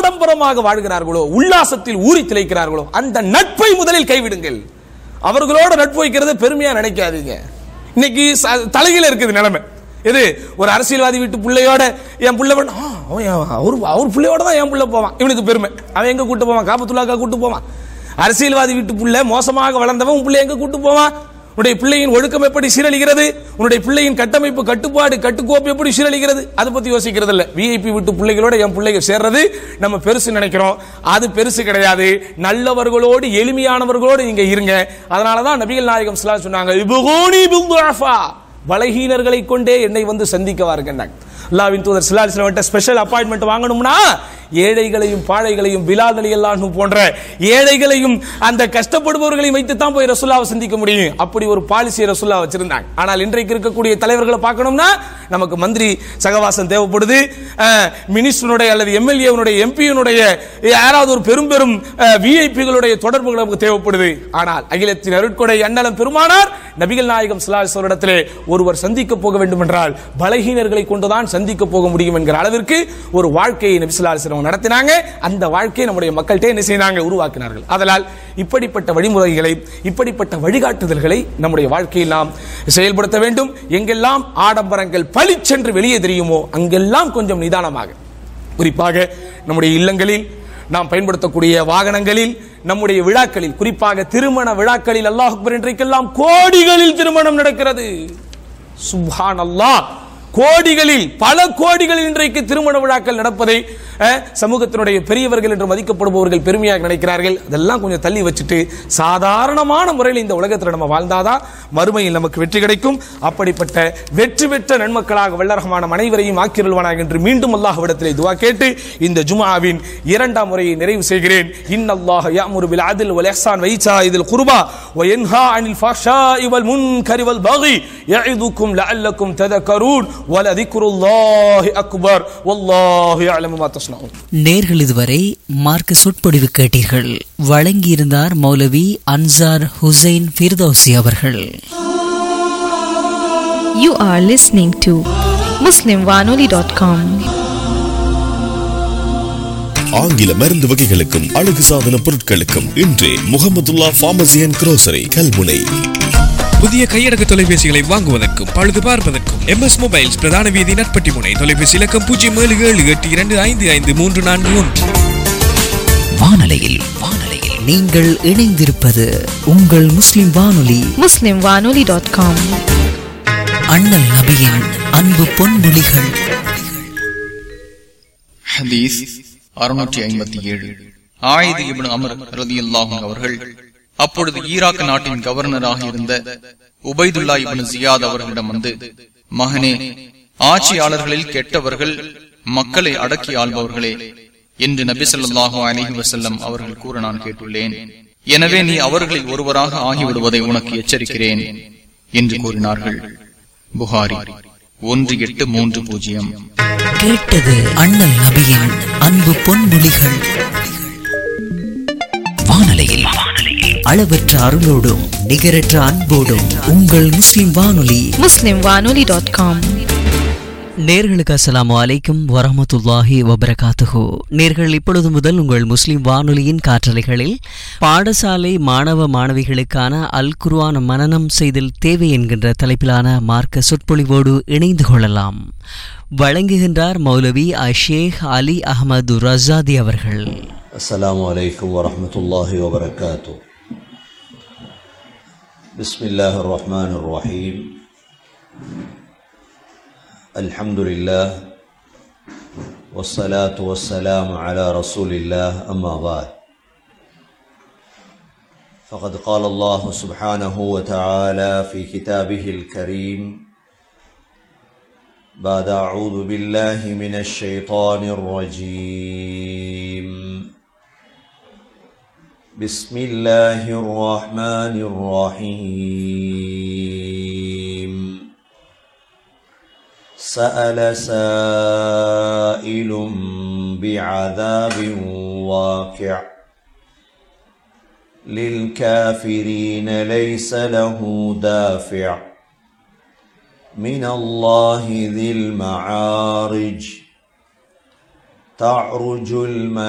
ஆடம்பரமாக வாழ்கிறார்களோ உல்லாசத்தில் ஊறி திளைக்கிறார்களோ அந்த நட்பை முதலில் கைவிடுங்கள் அவர்களோட நட்பு வைக்கிறது பெருமையா நினைக்காதீங்க இன்னைக்கு ச- தலைகீழ இருக்குது நிலைமை இது ஒரு அரசியல்வாதி வீட்டு பிள்ளையோட என் பிள்ளை பண்ண ஆ, அவன் என் அவர் அவர் பிள்ளையோட தான் என் பிள்ளை போவான் இவனுக்கு பெருமை அவன் எங்க கூட்டு போவான் காபத்துல்லாக்கா கூட்டு போவான் அரசியல்வாதி வீட்டு பிள்ளை மோசமாக வளர்ந்தவன் உன் பிள்ளை எங்க கூட்டு போவான் உன்னுடைய பிள்ளையின் ஒழுக்கம் எப்படி சீரழிகிறது உன்னுடைய பிள்ளையின் கட்டமைப்பு கட்டுப்பாடு கட்டுக்கோப்பு எப்படி சீரழிகிறது அதை பத்தி யோசிக்கிறது இல்ல விஐபி விட்டு பிள்ளைகளோட என் பிள்ளைங்க சேர்றது நம்ம பெருசு நினைக்கிறோம் அது பெருசு கிடையாது நல்லவர்களோடு எளிமையானவர்களோடு நீங்க இருங்க அதனாலதான் நபிகள் நாயகம் ஸல்லல்லாஹு அலைஹி சொன்னாங்க "இப்கூனி பில்துஅஃபா." பலகீனர்களை கொண்டே என்னை வந்து சந்திக்க வாருங்கன்னாங்க அல்லாவின் தூதர் சிலால் சிலவட்ட ஸ்பெஷல் அப்பாயின்மெண்ட் வாங்கணும்னா ஏழைகளையும் பாழைகளையும் பிலால் அலி அல்லாஹ் போன்ற ஏழைகளையும் அந்த கஷ்டப்படுபவர்களையும் வைத்து தான் போய் ரசுல்லாவை சந்திக்க முடியும் அப்படி ஒரு பாலிசியை ரசுல்லா வச்சிருந்தாங்க ஆனால் இன்றைக்கு இருக்கக்கூடிய தலைவர்களை பார்க்கணும்னா நமக்கு மந்திரி சகவாசம் தேவைப்படுது மினிஸ்டருடைய அல்லது எம்எல்ஏனுடைய எம்பியினுடைய யாராவது ஒரு பெரும் பெரும் விஐபிகளுடைய தொடர்புகள் நமக்கு தேவைப்படுது ஆனால் அகிலத்தின் அருட்கொடை அண்ணலம் பெருமானார் நபிகள் நாயகம் சிலாசோரிடத்திலே ஒருவர் சந்திக்க போக வேண்டும் என்றால் பலகீனர்களை கொண்டுதான் சந்திக்க போக முடியும் என்கிற அளவிற்கு ஒரு வாழ்க்கையை நபி ஸல்லல்லாஹு அலைஹி வஸல்லம் நடத்தினாங்க அந்த வாழ்க்கையை நம்முடைய மக்கள்கிட்ட என்ன செய்தாங்க உருவாக்கினார்கள் அதனால் இப்படிப்பட்ட வழிமுறைகளை இப்படிப்பட்ட வழிகாட்டுதல்களை நம்முடைய வாழ்க்கையில் நாம் செயல்படுத்த வேண்டும் எங்கெல்லாம் ஆடம்பரங்கள் பளிச்சென்று வெளியே தெரியுமோ அங்கெல்லாம் கொஞ்சம் நிதானமாக குறிப்பாக நம்முடைய இல்லங்களில் நாம் பயன்படுத்தக்கூடிய வாகனங்களில் நம்முடைய விழாக்களில் குறிப்பாக திருமண விழாக்களில் அல்லாஹ் அக்பர் இன்றைக்கெல்லாம் கோடிகளில் திருமணம் நடக்கிறது சுப்ஹான் அல்லாஹ் கோடிகளில் பல கோடிகளில் இன்றைக்கு திருமண விழாக்கள் நடப்பதை அஹ், சமூகத்தினுடைய பெரியவர்கள் என்று மதிக்கப்படுபவர்கள் பெருமையாக நினைக்கிறார்கள் அதெல்லாம் கொஞ்சம் தள்ளி வச்சுட்டு சாதாரணமான முறையில் இந்த உலகத்தில் நம்ம வாழ்ந்தாதான் மறுமையில் நமக்கு வெற்றி கிடைக்கும் அப்படிப்பட்ட வெற்றி பெற்ற நன்மக்களாக வல்லரகமான அனைவரையும் ஆக்கிரல்வானாக என்று மீண்டும் அல்லாஹ்விடத்திலே துவா கேட்டு இந்த ஜுமாவின் இரண்டாம் முறையை நிறைவு செய்கிறேன் இன்னல்லாஹ யாமுரு பில் அத்ல் வல் இஹ்சான் வைசா இதில் குர்பா வ யன்ஹா அனில் ஃபஹ்ஷாஇ வல் முன்கரி வல் பகி யஇதுக்கும் லஅல்லக்கும் ததக்கரூன் வலதிக்ருல்லாஹி அக்பர் வல்லாஹு யஅலமு மா தஸ்னஊன் நேர்கள் இதுவரை மார்க்க சொற்பொழிவு கேட்டீர்கள் வழங்கியிருந்தார் மௌலவி அன்சார் ஹுசைன் ஃபிர்தௌசி அவர்கள் You are listening to MuslimWanoli.com. ஆங்கில மருந்து வகைகளுக்கும் அழகு சாதன பொருட்களுக்கும் இன்றே Mohamedulla pharmacy and grocery Kalmunai புதிய கையடக்க தொலைபேசிகளை வாங்குவதற்கும் பழுது பார்ப்பதற்கும் எம்எஸ் மொபைல்ஸ் பிரதான வீதி நட்பட்டி முனை தொலைபேசி இலக்கம் பூஜ்ஜியம் ஏழு ஏழு எட்டு இரண்டு ஐந்து ஐந்து மூன்று நான்கு ஒன்று வானலையில் வானலையில் நீங்கள் இணைந்திருப்பது உங்கள் முஸ்லிம் வானொலி MuslimWanoli.com. அண்ணல் நபியின் அன்பு பொன்மொழிகள் ஹதீஸ் அறுநூற்றி ஐம்பத்தி ஏழு ஆயிது இப்னு அமர் ரலியல்லாஹு அவர்கள் அப்பொழுது ஈராக் நாட்டின் கவர்னராக இருந்த உபைதுல்லா இப்னு ஜியாத் அவர்களிடம் வந்து மகனே ஆட்சியாளர்களில் கெட்டவர்கள் மக்களை அடக்கி ஆள்பவர்களே என்று நபி ஸல்லல்லாஹு அலைஹி வஸல்லம் அவர்கள் கூற நான் கேட்டுள்ளேன் எனவே நீ அவர்களில் ஒருவராக ஆகிவிடுவதை உனக்கு எச்சரிக்கிறேன் என்று கூறினார்கள் புகாரி ஒன்று எட்டு மூன்று பூஜ்ஜியம் கேட்டது அண்ணல் நபியின் அன்பு பொன்மொழிகள் வானலையில் அளவற்ற அருளோடும் நிகரற்ற அன்போடும் உங்கள் முஸ்லிம் வானொலி MuslimWanoli.com. நேர்களுக்கு அஸ்ஸலாமு அலைக்கும் வரஹமத்துல்லாஹி வபரகாத்துஹு நேர்கள் இப்பொழுது முதல் உங்கள் முஸ்லிம் வானொலியின் காற்றலைகளில் பாடசாலை மாணவ மாணவிகளுக்கான அல் குர்ஆன் மனனம் செய்தல் தேவை என்கின்ற தலைப்பிலான மார்க்க சொற்பொழிவோடு இணைந்து கொள்ளலாம் வழங்குகின்றார் மௌலவி அஷேக் அலி அகமது ரசாதி அவர்கள் السلام عليكم ورحمة الله وبركاته بسم الله الرحمن الرحيم الحمد لله والصلاة والسلام على رسول الله أما بعد فقد قال الله سبحانه وتعالى في كتابه الكريم بعد أعوذ بالله من الشيطان الرجيم بسم الله الرحمن الرحيم سأل سائل بعذاب واقع للكافرين ليس له دافع من الله ذي المعارج تعرج الم